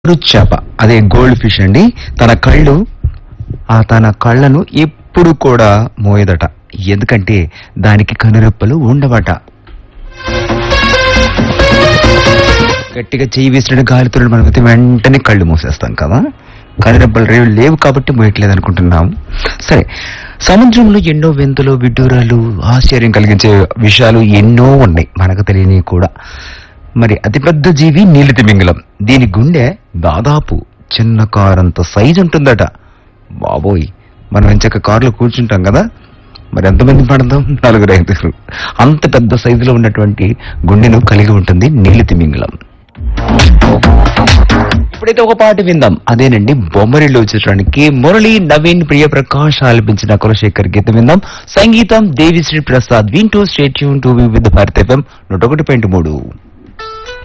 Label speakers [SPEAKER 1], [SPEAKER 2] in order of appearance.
[SPEAKER 1] బంగారు చేప అదే గోల్డ్ ఫిష్ అండి తన కళ్ళు ఆ తన కళ్ళను ఎప్పుడు కూడా మోయదట ఎందుకంటే దానికి కనురెప్పలు ఉండవట గట్టిగా చేయి వేసినట్టు గాలితో మనమైతే వెంటనే కళ్ళు మూసేస్తాం కదా కనురెప్పలు రేవు లేవు కాబట్టి మోయట్లేదు అనుకుంటున్నాం సరే సముద్రంలో ఎన్నో వింతలు విడ్డూరాలు ఆశ్చర్యం కలిగించే విషయాలు ఎన్నో ఉన్నాయి మనకు తెలియని కూడా మరి అతిపెద్ద జీవి నీలి తిమింగలం దీని గుండె దాదాపు చిన్న కారంత సైజు ఉంటుందట బాబోయ్ మనం ఎంచక్క కారులో కూర్చుంటాం కదా మరి ఎంతమంది పడదాం నలుగురు ఐదుగురు అంత పెద్ద సైజులో ఉన్నటువంటి గుండెను కలిగి ఉంటుంది నీలి తిమింగలం ఇప్పుడైతే ఒక పాట విందాం అదేనండి బొమ్మరిలో వచ్చేటానికి మురళి నవీన్ ప్రియప్రకాష్ ఆలపించిన కులశేఖర్ గీతం విందాం సంగీతం దేవిశ్రీ ప్రసాద్ వింటూ stay tuned to with Bharat FM నూట ఒకటి పాయింట్ మూడు